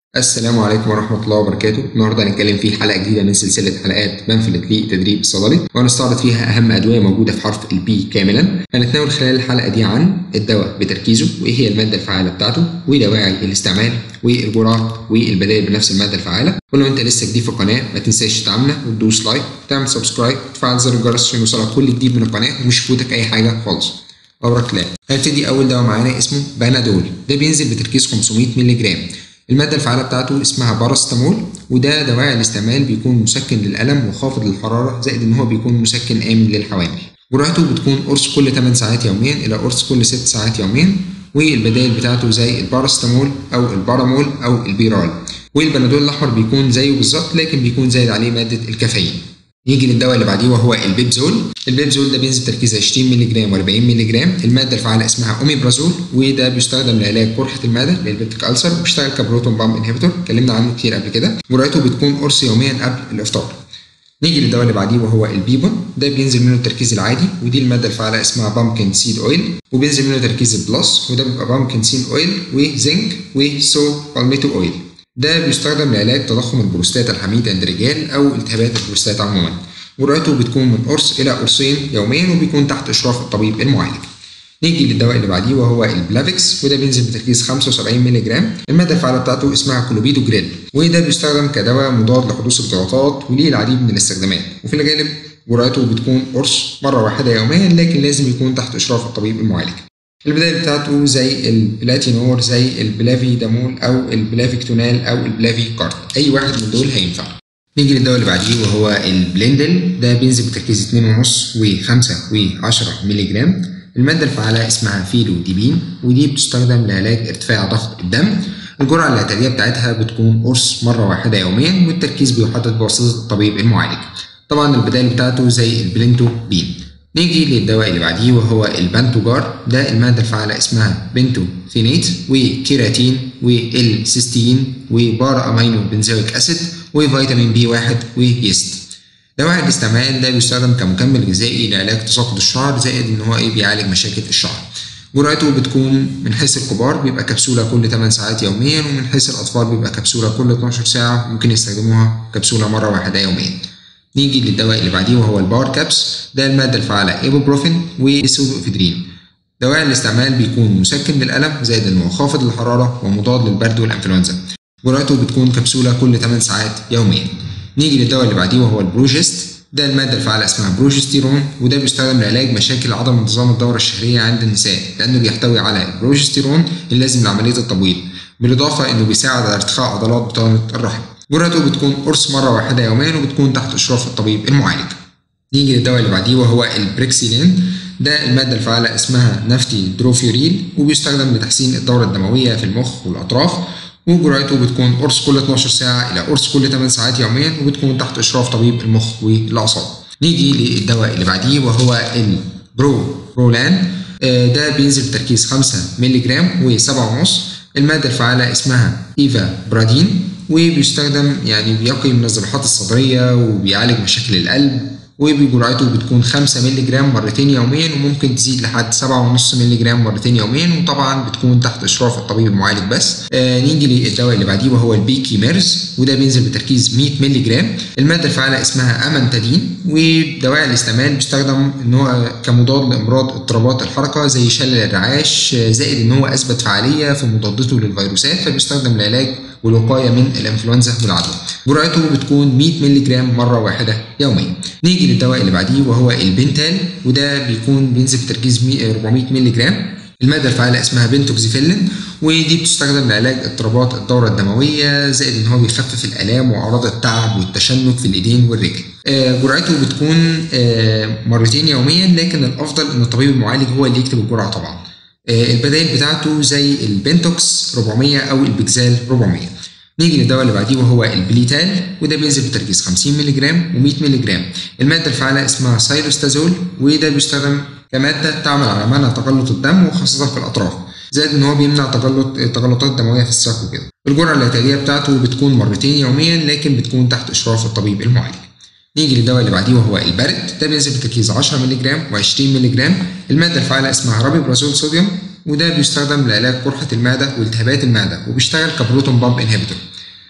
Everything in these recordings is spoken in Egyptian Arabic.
السلام عليكم ورحمة الله وبركاته، النهارده هنتكلم في حلقة جديدة من سلسلة حلقات بنفلت للتدريب الصيدلي، وهنستعرض فيها أهم أدوية موجودة في حرف البي كاملا، هنتناول خلال الحلقة دي عن الدواء بتركيزه وإيه هي المادة الفعالة بتاعته ودواعي الاستعمال والجرعة والبدائل بنفس المادة الفعالة، ولو أنت لسه جديد في القناة ما تنساش تدعمنا وتدوس لايك وتعمل سبسكرايب وتفعل زر الجرس عشان يوصلك كل جديد من القناة ومش يفوتك أي حاجة خالص. أمرك لا. هنبتدي أول دواء معانا اسمه بنادول، ده بينزل بتركيز 500 مللي جرام. المادة الفعالة بتاعته اسمها باراستامول وده دواعي الاستعمال بيكون مسكن للألم وخافض للحرارة زائد إن هو بيكون مسكن آمن للحوامل. جرعته بتكون قرص كل 8 ساعات يوميا إلى قرص كل 6 ساعات يوميا والبدائل بتاعته زي الباراستامول أو البارامول أو البيرال والبنادول الأحمر بيكون زيه بالظبط لكن بيكون زايد عليه مادة الكافيين. نيجي للدواء اللي بعديه وهو البيبزول البيبزول ده بينزل بتركيز 20 مللي جرام و40 مللي جرام الماده الفعاله اسمها اوميبرازول وده بيستخدم لعلاج قرحه المعده للبيبتيك السر وبيشتغل كبروتون بامب انهبيتور اتكلمنا عنه كتير قبل كده جرعته بتكون قرص يوميا قبل الافطار نيجي للدواء اللي بعديه وهو البيبون ده بينزل منه التركيز العادي ودي الماده الفعاله اسمها بامكن سيد اويل وبينزل منه تركيز البلس وده بيبقى بامكن سين اويل وزنك وسو بالميتو اويل ده بيستخدم لعلاج تضخم البروستاتا الحميد عند الرجال او التهابات البروستاتا عموما جرعته بتكون من قرص إلى قرصين يوميا وبيكون تحت إشراف الطبيب المعالج. نيجي للدواء اللي بعديه وهو البلافكس وده بينزل بتركيز 75 مللي جرام الماده الفعاله بتاعته اسمها كلوبيدو جريل وده بيستخدم كدواء مضاد لحدوث الجلطات وليه العديد من الاستخدامات وفي الغالب جرعته بتكون قرص مره واحده يوميا لكن لازم يكون تحت اشراف الطبيب المعالج البدائل بتاعته زي البلاتينور زي البلافي دامول او البلافيكتونال او البلافي كارت اي واحد من دول هينفع نيجي للدواء اللي بعديه وهو البلندل ده بينزل بتركيز 2.5 و5 و10 مللي جرام المادة الفعالة اسمها فيلو ديبين ودي بتستخدم لعلاج ارتفاع ضغط الدم الجرعة العلاجية بتاعتها بتكون قرص مرة واحدة يوميا والتركيز بيحدد بواسطة الطبيب المعالج طبعا البدائل بتاعته زي البلنتو بين نيجي للدواء اللي بعديه وهو البنتوجار ده المادة الفعالة اسمها بنتو ثينيت وكيراتين والسيستين وبارا امينو بنزويك اسيد وفيتامين بي 1 ويست دواء الاستعمال ده بيستخدم كمكمل غذائي لعلاج تساقط الشعر زائد ان هو ايه بيعالج مشاكل الشعر جرعته بتكون من حيث الكبار بيبقى كبسوله كل 8 ساعات يوميا ومن حيث الاطفال بيبقى كبسوله كل 12 ساعه ممكن يستخدموها كبسوله مره واحده يوميا نيجي للدواء اللي بعديه وهو البار كابس ده الماده الفعاله ايبوبروفين وسودوفيدرين دواء الاستعمال بيكون مسكن للألم زائد انه خافض للحرارة ومضاد للبرد والانفلونزا جرعته بتكون كبسولة كل 8 ساعات يوميا نيجي للدواء اللي بعديه وهو البروجست ده المادة الفعالة اسمها بروجستيرون وده بيستخدم لعلاج مشاكل عدم انتظام الدورة الشهرية عند النساء لأنه بيحتوي على البروجستيرون اللازم لعملية التبويض بالإضافة إنه بيساعد على ارتخاء عضلات بطانة الرحم جرعته بتكون قرص مرة واحدة يوميا وبتكون تحت إشراف الطبيب المعالج نيجي للدواء اللي بعديه وهو البريكسيلين ده المادة الفعالة اسمها نفتي دروفيوريل وبيستخدم لتحسين الدورة الدموية في المخ والأطراف وجرعته بتكون قرص كل 12 ساعة إلى قرص كل 8 ساعات يوميا وبتكون تحت إشراف طبيب المخ والأعصاب. نيجي للدواء اللي بعديه وهو البرو رولان ده بينزل بتركيز 5 مللي جرام و7.5 المادة الفعالة اسمها إيفا برادين وبيستخدم يعني بيقي من الذبحات الصدرية وبيعالج مشاكل القلب وبجرعته بتكون 5 مللي جرام مرتين يوميا وممكن تزيد لحد 7.5 مللي جرام مرتين يوميا وطبعا بتكون تحت اشراف الطبيب المعالج بس آه نيجي للدواء اللي بعديه وهو البيكي ميرز وده بينزل بتركيز 100 مللي جرام الماده الفعاله اسمها امانتادين ودواء الاستعمال بيستخدم ان هو كمضاد لامراض اضطرابات الحركه زي شلل الرعاش زائد ان هو اثبت فعاليه في مضادته للفيروسات فبيستخدم لعلاج والوقايه من الانفلونزا والعدوى جرعته بتكون 100 مللي جرام مره واحده يوميا نيجي للدواء اللي بعديه وهو البنتال وده بيكون بينزل بتركيز 400 مللي جرام المادة الفعالة اسمها بنتوكسيفيلين ودي بتستخدم لعلاج اضطرابات الدورة الدموية زائد ان هو بيخفف الآلام وأعراض التعب والتشنج في الإيدين والرجل. آه جرعته بتكون آه مرتين يوميا لكن الأفضل ان الطبيب المعالج هو اللي يكتب الجرعة طبعا. آه البدائل بتاعته زي البنتوكس 400 أو البيكزال 400. نيجي للدواء اللي بعديه وهو البليتال وده بينزل بتركيز 50 مللي جرام و100 مللي جرام الماده الفعاله اسمها سايلوستازول وده بيستخدم كماده تعمل على منع تجلط الدم وخاصه في الاطراف زائد ان هو بيمنع تجلط التجلطات الدمويه في الساق وكده الجرعه العلاجيه بتاعته بتكون مرتين يوميا لكن بتكون تحت اشراف الطبيب المعالج نيجي للدواء اللي بعديه وهو البرد ده بينزل بتركيز 10 مللي جرام و20 مللي جرام الماده الفعاله اسمها رابيبرازول صوديوم وده بيستخدم لعلاج قرحة المعدة والتهابات المعدة وبيشتغل كبروتون بامب انهبيتور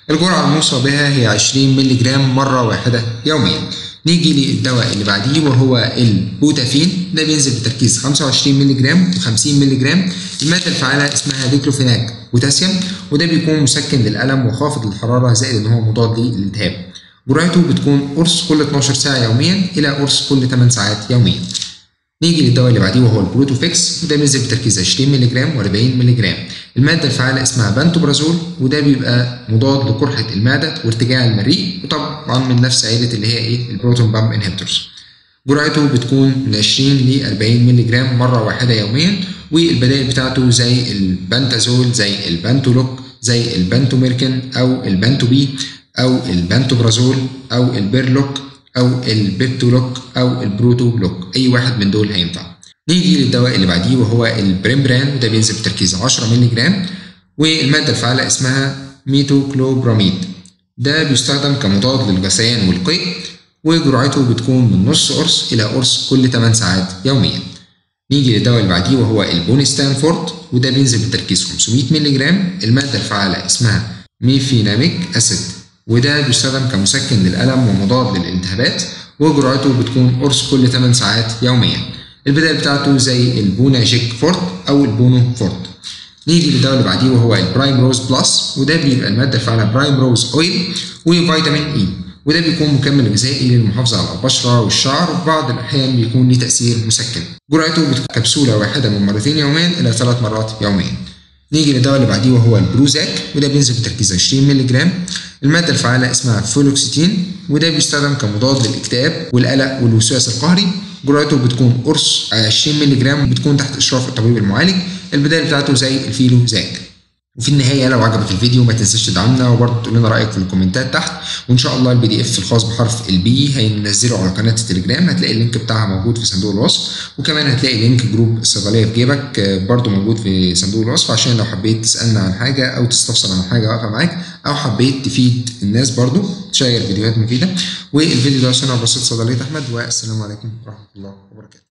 الجرعة الموصى بها هي 20 مللي جرام مرة واحدة يوميا نيجي للدواء اللي بعديه وهو البوتافين ده بينزل بتركيز 25 مللي جرام و50 مللي جرام المادة الفعالة اسمها ديكلوفيناك بوتاسيوم وده بيكون مسكن للألم وخافض للحرارة زائد إن هو مضاد للالتهاب جرعته بتكون قرص كل 12 ساعة يوميا إلى قرص كل 8 ساعات يوميا نيجي للدواء اللي بعديه وهو البروتوفيكس وده بينزل بتركيز 20 مللي جرام و40 مللي جرام المادة الفعالة اسمها بانتوبرازول وده بيبقى مضاد لقرحة المعدة وارتجاع المريء وطبعا من نفس عيلة اللي هي ايه البروتون بامب انهبيتورز جرعته بتكون من 20 ل 40 مللي جرام مرة واحدة يوميا والبدائل بتاعته زي البنتازول زي البانتولوك زي البانتوميركن او البانتوبي او البانتوبرازول او البيرلوك او البيبتولوك او البروتولوك اي واحد من دول هينفع نيجي للدواء اللي بعديه وهو البريمبران وده بينزل بتركيز 10 مللي جرام والماده الفعاله اسمها ميتوكلوبراميد ده بيستخدم كمضاد للغثيان والقيء وجرعته بتكون من نص قرص الى قرص كل 8 ساعات يوميا نيجي للدواء اللي بعديه وهو البونستان فورت وده بينزل بتركيز 500 مللي جرام الماده الفعاله اسمها ميفيناميك اسيد وده بيستخدم كمسكن للألم ومضاد للالتهابات وجرعته بتكون قرص كل 8 ساعات يوميا البدائل بتاعته زي البونا جيك فورت أو البونو فورت نيجي للدواء اللي بعديه وهو البرايم روز بلس وده بيبقى المادة الفعالة برايم روز أويل وفيتامين إي وده بيكون مكمل غذائي للمحافظة على البشرة والشعر وفي بعض الأحيان بيكون ليه تأثير مسكن جرعته بتكون كبسولة واحدة من مرتين يوميا إلى ثلاث مرات يوميا نيجي للدواء اللي بعديه وهو البروزاك وده بينزل بتركيز 20 مللي جرام المادة الفعالة اسمها فلوكسيتين وده بيستخدم كمضاد للاكتئاب والقلق والوسواس القهري جرعته بتكون قرص 20 مللي جرام بتكون تحت إشراف الطبيب المعالج البدائل بتاعته زي الفيلو زاك وفي النهايه لو عجبك الفيديو ما تنساش تدعمنا وبرضه تقول لنا رايك في الكومنتات تحت وان شاء الله البي دي اف الخاص بحرف البي هينزله على قناه التليجرام هتلاقي اللينك بتاعها موجود في صندوق الوصف وكمان هتلاقي لينك جروب الصيدليه في جيبك برضه موجود في صندوق الوصف عشان لو حبيت تسالنا عن حاجه او تستفسر عن حاجه واقفه معاك او حبيت تفيد الناس برضه تشير فيديوهات مفيده والفيديو ده عشان بسيط صيدليه احمد والسلام عليكم ورحمه الله وبركاته